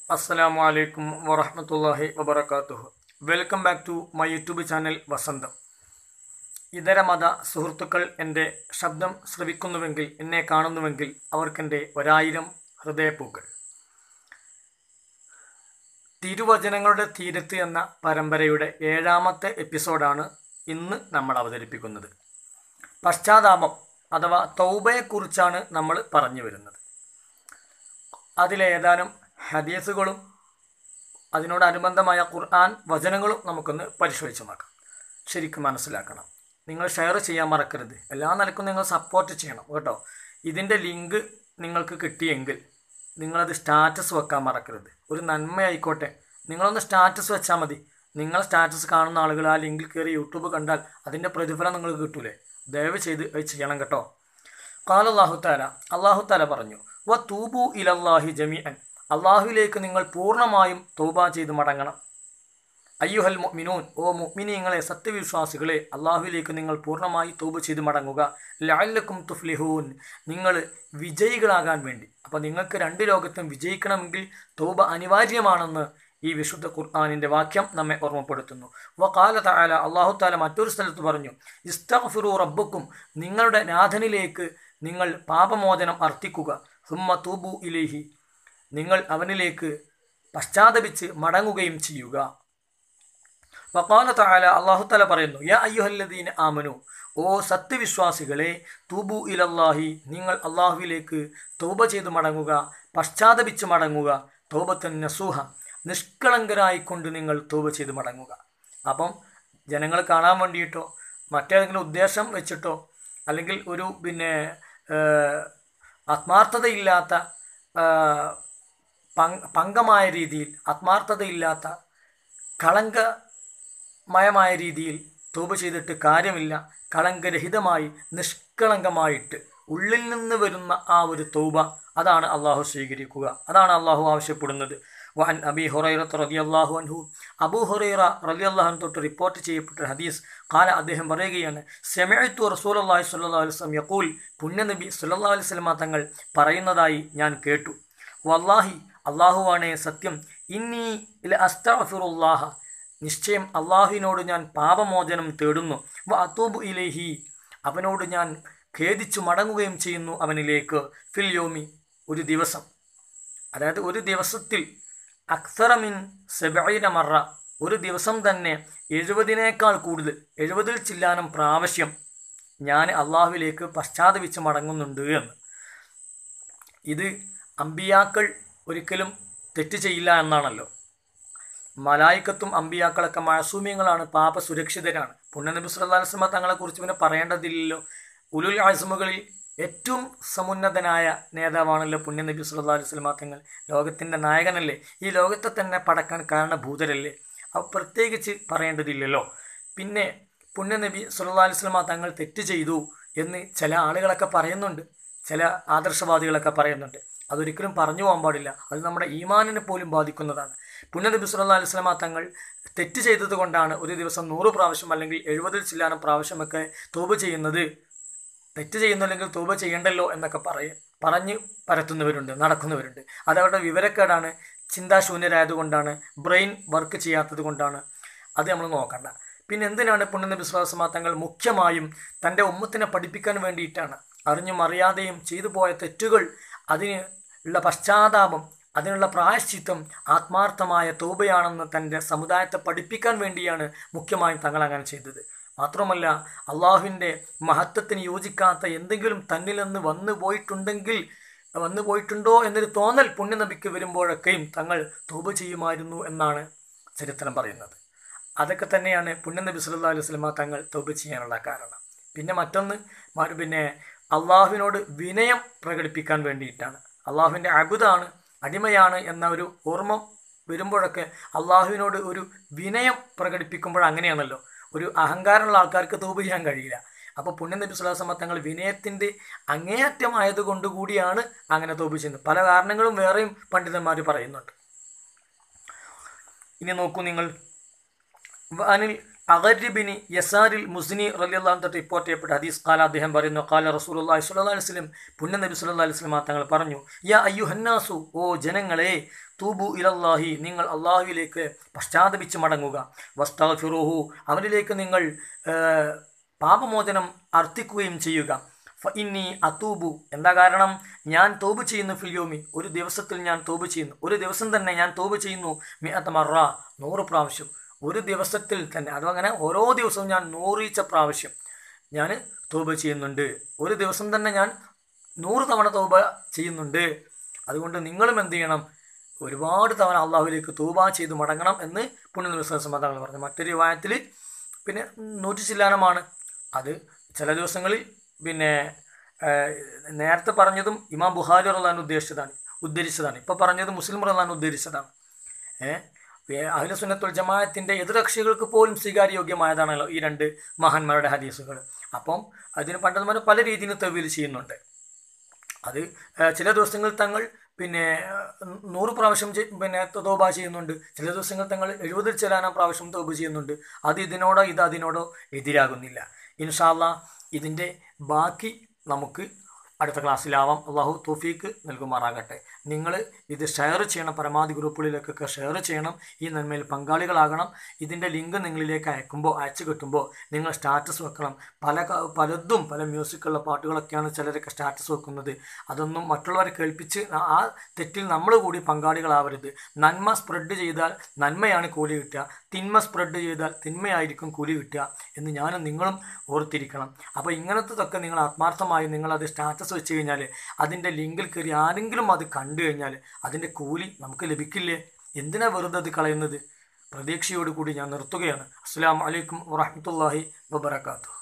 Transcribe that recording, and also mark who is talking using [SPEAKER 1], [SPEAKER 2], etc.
[SPEAKER 1] അസ്സലാമു അലൈക്കും വറഹ്മത്തുള്ളാഹി വബറകാതുഹു welcome back to my YouTube channel വസന്തം ഇതര മത സുഹൃത്തുക്കൾ എൻ്റെ ശബ്ദം ശ്രവിക്കുന്നുവെങ്കിൽ എന്നെ കാണുന്നുവെങ്കിൽ അവർക്കെൻ്റെ ഒരായിരം ഹൃദയപ്പൂക്കൾ തിരുവചനങ്ങളുടെ തീരത്ത് എന്ന പരമ്പരയുടെ ഏഴാമത്തെ എപ്പിസോഡാണ് ഇന്ന് നമ്മൾ അവതരിപ്പിക്കുന്നത് പശ്ചാത്താപം അഥവാ തൗബയെക്കുറിച്ചാണ് നമ്മൾ പറഞ്ഞു വരുന്നത് അതിലേതാനും ഹദീസുകളും അതിനോടനുബന്ധമായ ഖുർആൻ വചനങ്ങളും നമുക്കൊന്ന് പരിശോധിച്ച് നോക്കാം ശരിക്കും മനസ്സിലാക്കണം നിങ്ങൾ ഷെയർ ചെയ്യാൻ മറക്കരുത് എല്ലാ നിലക്കും നിങ്ങൾ സപ്പോർട്ട് ചെയ്യണം കേട്ടോ ഇതിൻ്റെ ലിങ്ക് നിങ്ങൾക്ക് കിട്ടിയെങ്കിൽ നിങ്ങളത് സ്റ്റാറ്റസ് വെക്കാൻ മറക്കരുത് ഒരു നന്മയായിക്കോട്ടെ നിങ്ങളൊന്ന് സ്റ്റാറ്റസ് വെച്ചാൽ മതി നിങ്ങൾ സ്റ്റാറ്റസ് കാണുന്ന ആളുകൾ ആ ലിങ്കിൽ കയറി യൂട്യൂബ് കണ്ടാൽ അതിൻ്റെ പ്രതിഫലം നിങ്ങൾക്ക് കിട്ടൂലേ ദയവ് ചെയ്ത് അത് ചെയ്യണം കേട്ടോ കാല അള്ളാഹുത്താല അള്ളാഹുത്താല പറഞ്ഞു വ തൂബു ഇലല്ലാഹി ജമീഅൻ അള്ളാഹുവിലേക്ക് നിങ്ങൾ പൂർണ്ണമായും തൗബ ചെയ്ത് മടങ്ങണം അയ്യുഹൽ മുഅ്മിനൂൻ ഓ മുഅ്മിനീങ്ങളെ സത്യവിശ്വാസികളെ അള്ളാഹുവിലേക്ക് നിങ്ങൾ പൂർണ്ണമായി തൗബ ചെയ്ത് മടങ്ങുക ലഅല്ലക്കും തുഫ്ലിഹൂൻ നിങ്ങൾ വിജയികളാകാൻ വേണ്ടി അപ്പോൾ നിങ്ങൾക്ക് രണ്ട് ലോകത്തും വിജയിക്കണമെങ്കിൽ തൗബ അനിവാര്യമാണെന്ന് ഈ വിശുദ്ധ ഖുർആാനിൻ്റെ വാക്യം നമ്മെ ഓർമ്മപ്പെടുത്തുന്നു വ കാല താല അള്ളാഹു താല മറ്റൊരു സ്ഥലത്ത് പറഞ്ഞു ഇസ്തഫിറു റബ്ബക്കും നിങ്ങളുടെ നാഥനിലേക്ക് നിങ്ങൾ പാപമോചനം അർത്ഥിക്കുക സുമ്മ തൂബു ഇലേഹി നിങ്ങൾ അവനിലേക്ക് പശ്ചാത്തപിച്ച് മടങ്ങുകയും ചെയ്യുക വക്കാല താല അള്ളാഹു താല പറയുന്നു യാ അയ്യുഹല്ലദീൻ ആമനു ഓ സത്യവിശ്വാസികളെ തൂബു ഇലല്ലാഹി നിങ്ങൾ അള്ളാഹുവിലേക്ക് തൗബ ചെയ്ത് മടങ്ങുക പശ്ചാത്തപിച്ച് മടങ്ങുക തൗബത്തൻ നസൂഹ നിഷ്കളങ്കരായിക്കൊണ്ട് നിങ്ങൾ തൗബ ചെയ്ത് മടങ്ങുക അപ്പം ജനങ്ങൾ കാണാൻ വേണ്ടിയിട്ടോ മറ്റേതെങ്കിലും ഉദ്ദേശം വെച്ചിട്ടോ അല്ലെങ്കിൽ ഒരു പിന്നെ ആത്മാർത്ഥതയില്ലാത്ത പങ്കമായ രീതിയിൽ ആത്മാർത്ഥതയില്ലാത്ത കളങ്കമയമായ രീതിയിൽ തോപ് ചെയ്തിട്ട് കാര്യമില്ല കളങ്കരഹിതമായി നിഷ്കളങ്കമായിട്ട് ഉള്ളിൽ നിന്ന് വരുന്ന ആ ഒരു തൗബ അതാണ് അള്ളാഹു സ്വീകരിക്കുക അതാണ് അള്ളാഹു ആവശ്യപ്പെടുന്നത് വഹൻ അബി ഹുറൈറ റലി അള്ളാഹു അൻഹു അബു ഹുറൈറ റലി അള്ളാഹു തൊട്ട് റിപ്പോർട്ട് ചെയ്യപ്പെട്ട ഹദീസ് കാല അദ്ദേഹം പറയുകയാണ് സെമയത്തു റസൂൽ അള്ളാഹി സ്വല്ലാ വസ്ലം യക്കൂൽ പുണ്യനബി സുല്ലാ വസ്ലമ തങ്ങൾ പറയുന്നതായി ഞാൻ കേട്ടു വല്ലാഹി അള്ളാഹുവാണേ സത്യം ഇന്നി ഇല അസ്തഫിറുല്ലാഹ നിശ്ചയം അള്ളാഹുവിനോട് ഞാൻ പാപമോചനം തേടുന്നു വ അത്തൂബ് ഇലേഹി അവനോട് ഞാൻ ഖേദിച്ചു മടങ്ങുകയും ചെയ്യുന്നു അവനിലേക്ക് ഫിൽ യോമി ഒരു ദിവസം അതായത് ഒരു ദിവസത്തിൽ അക്സറമിൻ സെബൈന മറ ഒരു ദിവസം തന്നെ എഴുപതിനേക്കാൾ കൂടുതൽ എഴുപതിൽ ചില്ലാനം പ്രാവശ്യം ഞാൻ അള്ളാഹുവിലേക്ക് പശ്ചാത്തപിച്ച് മടങ്ങുന്നുണ്ട് എന്ന് ഇത് അമ്പിയാക്കൾ ഒരിക്കലും തെറ്റ് ചെയ്യില്ല എന്നാണല്ലോ മലായിക്കത്തും അമ്പിയാക്കളൊക്കെ മാസൂമ്യങ്ങളാണ് പാപ സുരക്ഷിതരാണ് പുണ്യനബി സുല്ലാ വസ്ലമ തങ്ങളെക്കുറിച്ച് പിന്നെ പറയേണ്ടതില്ലല്ലോ ഉലുൽ ആസമുകളിൽ ഏറ്റവും സമുന്നതനായ നേതാവാണല്ലോ പുണ്യനബി സുല്ലാ വസ്ലമ തങ്ങൾ ലോകത്തിൻ്റെ നായകനല്ലേ ഈ ലോകത്തെ തന്നെ പടക്കാൻ കാരണഭൂതരല്ലേ അവ പ്രത്യേകിച്ച് പറയേണ്ടതില്ലല്ലോ പിന്നെ പുണ്യനബി സുല്ലാ വസ്ലമ തങ്ങൾ തെറ്റ് ചെയ്തു എന്ന് ചില ആളുകളൊക്കെ പറയുന്നുണ്ട് ചില ആദർശവാദികളൊക്കെ പറയുന്നുണ്ട് അതൊരിക്കലും പറഞ്ഞു പോകാൻ പാടില്ല അത് നമ്മുടെ ഈമാനിനെ പോലും ബാധിക്കുന്നതാണ് പുണ്യനബി സുല്ലാ അലിസ്ലാമ തങ്ങൾ തെറ്റ് ചെയ്തത് കൊണ്ടാണ് ഒരു ദിവസം നൂറ് പ്രാവശ്യം അല്ലെങ്കിൽ എഴുപതിൽ ചില്ലാനം പ്രാവശ്യമൊക്കെ തോപ് ചെയ്യുന്നത് തെറ്റ് ചെയ്യുന്നില്ലെങ്കിൽ തോപ ചെയ്യണ്ടല്ലോ എന്നൊക്കെ പറയ പറഞ്ഞ് പരത്തുന്നവരുണ്ട് നടക്കുന്നവരുണ്ട് അതവരുടെ വിവരക്കേടാണ് ചിന്താശൂന്യരായതുകൊണ്ടാണ് ബ്രെയിൻ വർക്ക് ചെയ്യാത്തത് കൊണ്ടാണ് അത് നമ്മൾ നോക്കണ്ട പിന്നെ എന്തിനാണ് പുണ്യനബി വിശ്വാസമാ തങ്ങൾ മുഖ്യമായും തൻ്റെ ഉമ്മത്തിനെ പഠിപ്പിക്കാൻ വേണ്ടിയിട്ടാണ് അറിഞ്ഞും അറിയാതെയും ചെയ്തു പോയ തെറ്റുകൾ അതിന് ഉള്ള പശ്ചാത്താപം അതിനുള്ള പ്രായശ്ചിത്തം ആത്മാർത്ഥമായ തോബയാണെന്ന് തൻ്റെ സമുദായത്തെ പഠിപ്പിക്കാൻ വേണ്ടിയാണ് മുഖ്യമായും തങ്ങൾ അങ്ങനെ ചെയ്തത് മാത്രമല്ല അള്ളാഹുവിൻ്റെ മഹത്വത്തിന് യോജിക്കാത്ത എന്തെങ്കിലും തന്നിൽ നിന്ന് വന്നു പോയിട്ടുണ്ടെങ്കിൽ വന്നു പോയിട്ടുണ്ടോ എന്നൊരു തോന്നൽ പുണ്യനബിക്ക് വരുമ്പോഴൊക്കെയും തങ്ങൾ തോപ ചെയ്യുമായിരുന്നു എന്നാണ് ചരിത്രം പറയുന്നത് അതൊക്കെ തന്നെയാണ് പുണ്യനബി സല്ലാ അലൈഹി സ്വലമ തങ്ങൾ തോപ ചെയ്യാനുള്ള കാരണം പിന്നെ മറ്റൊന്ന് പിന്നെ അള്ളാഹുവിനോട് വിനയം പ്രകടിപ്പിക്കാൻ വേണ്ടിയിട്ടാണ് അള്ളാഹുവിൻ്റെ അബുദാണ് അടിമയാണ് എന്ന ഒരു ഓർമ്മ വരുമ്പോഴൊക്കെ അള്ളാഹുവിനോട് ഒരു വിനയം പ്രകടിപ്പിക്കുമ്പോൾ അങ്ങനെയാണല്ലോ ഒരു അഹങ്കാരമുള്ള ആൾക്കാർക്ക് തൂപ് ചെയ്യാൻ കഴിയില്ല അപ്പോൾ പുണ്യനബി സുലാസമ്മ തങ്ങൾ വിനയത്തിൻ്റെ അങ്ങേയറ്റമായത് കൂടിയാണ് അങ്ങനെ തോപ് ചെയ്യുന്നത് പല കാരണങ്ങളും വേറെയും പണ്ഡിതന്മാർ പറയുന്നുണ്ട് ഇനി നോക്കൂ നിങ്ങൾ അനിൽ അഗരിബിനി യസാരിൽ മുസ്നി റലിയല്ലാഹു തൊട്ട് റിപ്പോർട്ട് ചെയ്യപ്പെട്ട ഹദീസ് കാല അദ്ദേഹം പറയുന്നു കാല റസൂലുള്ളാഹി സ്വല്ലല്ലാഹു അലൈഹി വസല്ലം പുണ്യ നബി സല്ലല്ലാഹു അലൈഹി വസല്ലം തങ്ങൾ പറഞ്ഞു യാ അയ്യുഹന്നാസു ഓ ജനങ്ങളെ തൂബു ഇലല്ലാഹി നിങ്ങൾ അള്ളാഹുവിലേക്ക് പശ്ചാത്തപിച്ച് മടങ്ങുക വസ്താഫിറുഹു അവനിലേക്ക് നിങ്ങൾ ആ, പാപമോചനം അർത്ഥിക്കുകയും ചെയ്യുക ഫ ഇന്നി അത്തൂബു എന്താ കാരണം ഞാൻ തോബ് ചെയ്യുന്നു ഫില്യോമി ഒരു ദിവസത്തിൽ ഞാൻ തോബ് ചെയ്യുന്നു ഒരു ദിവസം തന്നെ ഞാൻ തോബ് ചെയ്യുന്നു മിഅത്ത മറ നൂറ് പ്രാവശ്യം ഒരു ദിവസത്തിൽ തന്നെ അതും അങ്ങനെ ഓരോ ദിവസവും ഞാൻ നൂറീച്ച പ്രാവശ്യം ഞാൻ തോബ ചെയ്യുന്നുണ്ട് ഒരു ദിവസം തന്നെ ഞാൻ നൂറ് തവണ തോബ ചെയ്യുന്നുണ്ട് അതുകൊണ്ട് നിങ്ങളും എന്ത് ചെയ്യണം ഒരുപാട് തവണ അള്ളാഹുവിലേക്ക് തൂബ ചെയ്ത് മടങ്ങണം എന്ന് പുണ്യ വിശ്വാസം തങ്ങൾ പറഞ്ഞു മറ്റൊരു വായത്തിൽ പിന്നെ നൂറ്റി ചില്ലാനമാണ് അത് ചില ദിവസങ്ങളിൽ പിന്നെ ഏഹ്, നേരത്തെ പറഞ്ഞതും ഇമാം ബുഹാരി റഹ്ലാൻ ഉദ്ദേശിച്ചതാണ് ഉദ്ധരിച്ചതാണ് ഇപ്പോൾ പറഞ്ഞത് മുസ്ലിം റഹ്ലാൻ ഉദ്ധരിച്ചതാണ് ഏഹ് അഖില സുന്നത്തുൽ ജമാഅത്തിൻ്റെ എതിർകക്ഷികൾക്ക് പോലും സ്വീകാര്യോഗ്യമായതാണല്ലോ ഈ രണ്ട് മഹാന്മാരുടെ ഹദീസുകൾ അപ്പം അതിന് പണ്ഡിതന്മാർ പല രീതിയിൽ തെവീൽ ചെയ്യുന്നുണ്ട് അത് ഏഹ്, ചില ദിവസങ്ങളിൽ തങ്ങൾ പിന്നെ ഏഹ്, നൂറ് പ്രാവശ്യം ചെയ്- പിന്നെ തോബ ചെയ്യുന്നുണ്ട് ചില ദിവസങ്ങൾ തങ്ങൾ എഴുപതിൽ ചെല്ലാനാം പ്രാവശ്യം തോബ ചെയ്യുന്നുണ്ട് അത് ഇതിനോടോ ഇത് അതിനോടോ എതിരാകുന്നില്ല ഇൻഷാല്ല ഇതിൻ്റെ ബാക്കി നമുക്ക് അടുത്ത ക്ലാസ്സിലാവാം അള്ളാഹു തോഫീക്ക് നൽകുമാറാകട്ടെ നിങ്ങൾ ഇത് ഷെയർ ചെയ്യണം പരമാവധി ഗ്രൂപ്പുകളിലേക്കൊക്കെ ഷെയർ ചെയ്യണം ഈ നന്മയിൽ പങ്കാളികളാകണം ഇതിൻ്റെ ലിങ്ക് നിങ്ങളിലേക്ക് അയക്കുമ്പോൾ അയച്ചു കിട്ടുമ്പോൾ നിങ്ങൾ സ്റ്റാറ്റസ് വെക്കണം പല ക- പലതും പല മ്യൂസിക്കുള്ള പാട്ടുകളൊക്കെയാണ് ചിലരൊക്കെ സ്റ്റാറ്റസ് വെക്കുന്നത് അതൊന്നും മറ്റുള്ളവരെ കേൾപ്പിച്ച് ആ- ആ തെറ്റിൽ നമ്മൾ കൂടി പങ്കാളികളാവരുത് നന്മ സ്പ്രെഡ് ചെയ്താൽ നന്മയാണ് കൂലി കിട്ടുക തിന്മ സ്പ്രെഡ് ചെയ്താൽ തിന്മയായിരിക്കും കൂലി കിട്ടുക എന്ന് ഞാനും നിങ്ങളും ഓർത്തിരിക്കണം അപ്പോൾ ഇങ്ങനത്തതൊക്കെ നിങ്ങൾ ആത്മാർത്ഥമായി നിങ്ങളത് സ്റ്റാറ്റസ് വെച്ച് കഴിഞ്ഞാൽ അതിൻ്റെ ലിങ്കിൽ കയറി ആരെങ്കിലും അത് കണ്ടു കഴിഞ്ഞാൽ അതിൻ്റെ കൂലി നമുക്ക് ലഭിക്കില്ലേ എന്തിനാ വെറുതെ അത് കളയുന്നത് പ്രതീക്ഷയോടുകൂടി ഞാൻ നിർത്തുകയാണ് അസ്സാം വലൈക്കും വാഹമത്തല്ലാഹി വബർക്കാത്തു